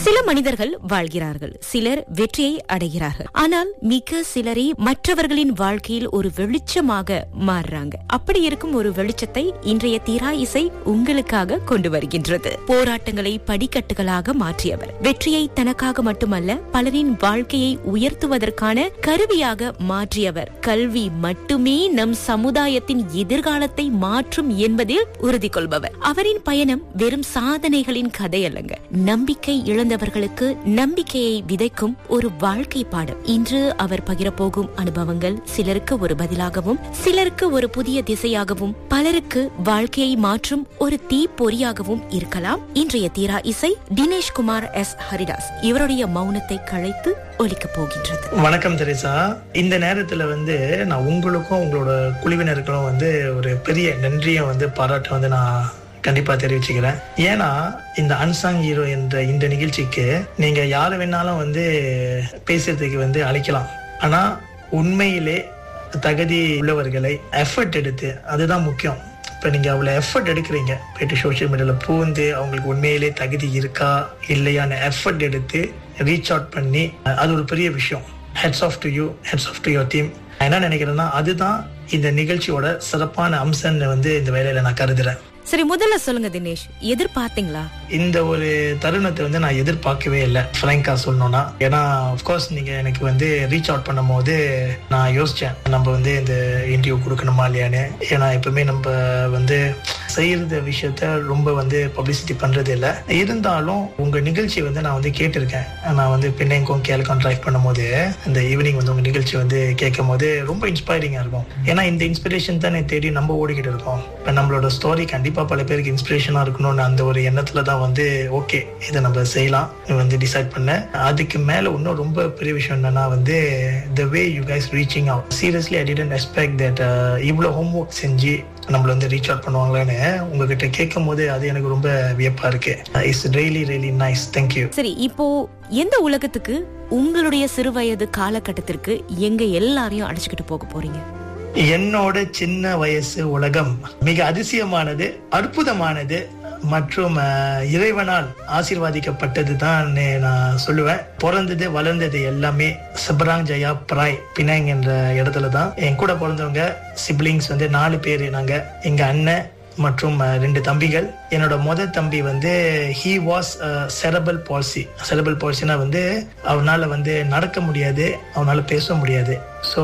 சில மனிதர்கள் வாழ்கிறார்கள் சிலர் வெற்றியை அடைகிறார்கள் ஆனால் மிக சிலரே மற்றவர்களின் வாழ்க்கையில் ஒரு வெளிச்சமாக மாறுறாங்க அப்படி இருக்கும் ஒரு வெளிச்சத்தை இன்றைய தீரா இசை உங்களுக்காக கொண்டு வருகின்றது போராட்டங்களை படிக்கட்டுகளாக மாற்றியவர் வெற்றியை தனக்காக மட்டுமல்ல பலரின் வாழ்க்கையை உயர்த்துவதற்கான கருவியாக மாற்றியவர் கல்வி மட்டுமே நம் சமுதாயத்தின் எதிர்காலத்தை மாற்றும் என்பதில் உறுதி கொள்பவர் அவரின் பயணம் வெறும் சாதனைகளின் கதை அல்லங்க நம்பிக்கை இழந்தவர்களுக்கு நம்பிக்கையை விதைக்கும் ஒரு வாழ்க்கை பாடம் இன்று அவர் பகிரப்போகும் அனுபவங்கள் சிலருக்கு ஒரு பதிலாகவும் சிலருக்கு ஒரு புதிய திசையாகவும் பலருக்கு வாழ்க்கையை மாற்றும் ஒரு தீப்பொறியாகவும் இருக்கலாம் இன்றைய தீரா இசை தினேஷ் குமார் எஸ் ஹரிதாஸ் இவருடைய மௌனத்தை களைத்து ஒலிக்கப் போகின்றது வணக்கம் தெரேசா இந்த நேரத்துல வந்து நான் உங்களுக்கும் உங்களோட குழுவினருக்கும் வந்து ஒரு பெரிய நன்றியை வந்து பாராட்ட வந்து நான் கண்டிப்பா தெரிவிச்சுக்கிறேன் ஏன்னா இந்த அன்சாங் ஹீரோ என்ற இந்த நிகழ்ச்சிக்கு நீங்க யாரை வேணாலும் வந்து பேசுறதுக்கு வந்து அழைக்கலாம் ஆனா உண்மையிலே தகுதி உள்ளவர்களை எஃபர்ட் எடுத்து அதுதான் முக்கியம் இப்போ நீங்கள் அவ்வளோ எஃபர்ட் எடுக்கிறீங்க போயிட்டு சோஷியல் மீடியாவில் பூந்து அவங்களுக்கு உண்மையிலே தகுதி இருக்கா இல்லையான்னு எஃபர்ட் எடுத்து ரீச் அவுட் பண்ணி அது ஒரு பெரிய விஷயம் hats off to you hats off to your team என்ன நினைக்கிறேன்னா அதுதான் இந்த நிகழ்ச்சியோட சிறப்பான அம்சம்னு வந்து இந்த வேலையில நான் கருதுறேன் சரி முதல்ல சொல்லுங்க தினேஷ் எதிர்பார்த்தீங்களா இந்த ஒரு தருணத்தை வந்து நான் எதிர்பார்க்கவே இல்லை ஃப்ரேங்கா சொல்லணும்னா ஏன்னா அஃப்கோர்ஸ் நீங்க எனக்கு வந்து ரீச் அவுட் பண்ணும் போது நான் யோசிச்சேன் நம்ம வந்து இந்த இன்டர்வியூ கொடுக்கணுமா இல்லையான்னு ஏன்னா எப்பவுமே நம்ம வந்து செய்யறது விஷயத்த ரொம்ப வந்து பப்ளிசிட்டி பண்றது இல்லை இருந்தாலும் உங்க நிகழ்ச்சி வந்து நான் வந்து கேட்டிருக்கேன் நான் வந்து பின்னைக்கும் கேல்கான் டிரைவ் பண்ணும்போது இந்த ஈவினிங் வந்து உங்க நிகழ்ச்சி வந்து கேட்கும் போது ரொம்ப இன்ஸ்பைரிங்கா இருக்கும் ஏன்னா இந்த இன்ஸ்பிரேஷன் தானே தேடி நம்ம ஓடிக்கிட்டு இருக்கோம் இப்போ நம்மளோட ஸ்டோரி கண்டிப்பா பல பேருக்கு இன்ஸ்பிரேஷனா இருக்கணும்னு அந்த ஒரு எண்ணத்துல தான் வந்து ஓகே இதை நம்ம செய்யலாம் வந்து டிசைட் பண்ணேன் அதுக்கு மேல இன்னும் ரொம்ப பெரிய விஷயம் என்னன்னா வந்து the way you guys reaching out seriously I didn't expect that இவ்வளோ ஹோம்ஒர்க் செஞ்சு நம்மள வந்து ரீச் அவுட் பண்ணுவாங்களான்னு உங்ககிட்ட கேட்கும் போது அது எனக்கு ரொம்ப வியப்பா இருக்கு it's really really nice thank you சரி இப்போ எந்த உலகத்துக்கு உங்களுடைய சிறுவயது காலகட்டத்திற்கு எங்க எல்லாரையும் அழைச்சுக்கிட்டு போக போறீங்க என்னோட சின்ன வயசு உலகம் மிக அதிசயமானது அற்புதமானது மற்றும் அஹ், இறைவனால் ஆசீர்வாதிக்கப்பட்டது தான் நான் சொல்லுவேன் பிறந்தது வளர்ந்தது எல்லாமே சிபராங் ஜெயா பிராய் பினாங் என்ற இடத்துல தான் என் கூட பிறந்தவங்க சிப்ளிங்ஸ் வந்து நாலு பேர் நாங்க எங்க அண்ணன் மற்றும் அஹ், ரெண்டு தம்பிகள் என்னோட முத தம்பி வந்து he was cerebral palsy cerebral பால்சினா வந்து அவனால வந்து நடக்க முடியாது அவனால பேச முடியாது ஸோ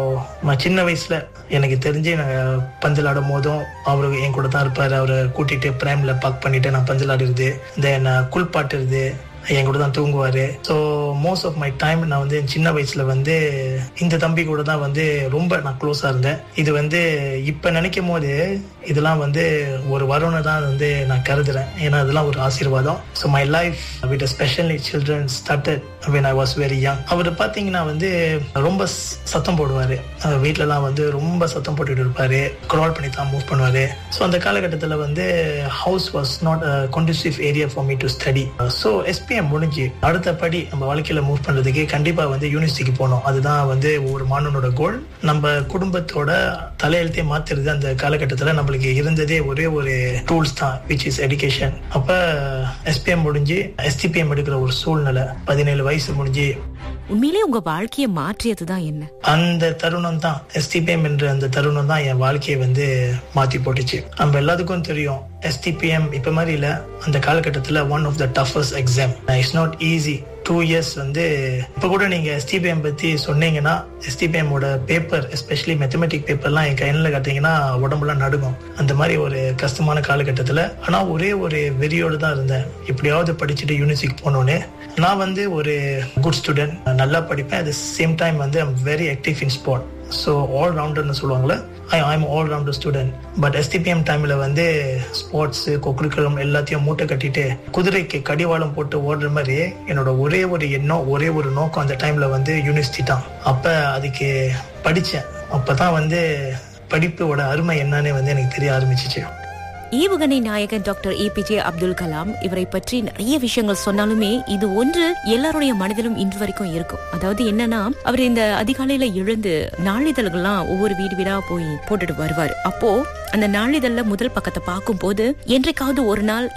சின்ன வயசுல எனக்கு தெரிஞ்சு நான் பந்தல் ஆடும் போதும் அவரு என் கூட தான் இருப்பாரு அவரை கூட்டிட்டு பிரேம்ல பார்க் பண்ணிட்டு நான் பந்தல் ஆடுறது தென் குளிப்பாட்டுறது என் கூட தான் தூங்குவாரு so most of my time நான் வந்து என் சின்ன வயசுல வந்து இந்த தம்பி கூட தான் வந்து ரொம்ப நான் க்ளோஸா இருந்தேன் இது வந்து இப்ப நினைக்கும் போது இதெல்லாம் வந்து ஒரு வரம்னு தான் வந்து நான் கருதுறேன் ஏன்னா இதெல்லாம் ஒரு ஆசீர்வாதம் so my life with specially children started when I was very young அவர் பார்த்தீங்கன்னா வந்து ரொம்ப ஸ்- சத்தம் போடுவாரு அஹ் வீட்லலாம் வந்து ரொம்ப சத்தம் போட்டுட்டு இருப்பாரு க்ரால் பண்ணி தான் மூவ் பண்ணுவாரு ஸோ அந்த காலகட்டத்தில் வந்து house was not conducive area for me to study so SPM முடிஞ்சு அடுத்த படி நம்ம வாழ்க்கையில மூவ் பண்றதுக்கு கண்டிப்பா வந்து யூனிவர்சிட்டிக்கு போகணும் அதுதான் வந்து ஒவ்வொரு மாணவனோட கோல் நம்ம குடும்பத்தோட தலையெழுத்தே மாத்துறது அந்த காலகட்டத்தில் நம்மளுக்கு இருந்ததே ஒரே ஒரு டூல்ஸ் தான் விச் இஸ் எஜுகேஷன் அப்ப எஸ்பிஎம் முடிஞ்சு எஸ்டிபிஎம் எடுக்கிற ஒரு சூழ்நிலை பதினேழு வயசு முடிஞ்சு உண்மையிலே உங்க வாழ்க்கையை மாற்றியதுதான் என்ன அந்த தருணம் தான் எஸ்டிபிஎம் என்ற அந்த தருணம் தான் என் வாழ்க்கையை வந்து மாத்தி போட்டுச்சு நம்ம எல்லாத்துக்கும் தெரியும் எஸ்டிபிஎம் இப்ப மாதிரி இல்ல அந்த காலகட்டத்துல one of the toughest exam it's not easy two years வந்து இப்ப கூட நீங்க எஸ்டிபிஎம் பத்தி சொன்னீங்கன்னா எஸ்டிபிஎம் ஓட பேப்பர் எஸ்பெஷலி மேத்தமெட்டிக் பேப்பர்லாம் என் கையில கட்டிங்கன்னா உடம்புலாம் நடுங்கும் அந்த மாதிரி ஒரு கஷ்டமான காலகட்டத்துல ஆனா ஒரே ஒரு வெறியோடு தான் இருந்தேன் எப்படியாவது படிச்சுட்டு யூனிவர்சிட்டிக்கு போனோன்னு நான் வந்து ஒரு குட் ஸ்டூடெண்ட் நல்லா படிப்பேன் அட் சேம் டைம் வந்து I'm very active in sport so all ரவுண்டர்னு சொல்லுவாங்கல்ல I I'm all rounder student but STPM டைமில் வந்து ஸ்போர்ட்ஸ் கொக்குரிக்குலம் எல்லாத்தையும் மூட்டை கட்டிட்டு குதிரைக்கு கடிவாளம் போட்டு ஓடுற மாதிரி என்னோட ஒரே ஒரு எண்ணம் ஒரே ஒரு நோக்கம் அந்த டைமில் வந்து யூனிவர்சிட்டி தான் அப்போ அதுக்கு படித்தேன் அப்போ தான் வந்து படிப்போட அருமை என்னன்னு வந்து எனக்கு தெரிய ஆரம்பிச்சிச்சு ஈவுகணை நாயகன் டாக்டர் ஏபிஜே அப்துல் கலாம் இவரை பற்றி நிறைய விஷயங்கள் சொன்னாலுமே இது ஒன்று எல்லாருடைய மனதிலும் இன்று வரைக்கும் இருக்கும் அதாவது என்னன்னா அவர் இந்த அதிகாலையில எழுந்து நாளிதழ்கள்லாம் ஒவ்வொரு வீடு வீடா போய் போட்டுட்டு வருவார் அப்போ அந்த நாளிதழ்ல முதல் பக்கத்தை பார்க்கும் போது என்றைக்காவது ஒரு நாள்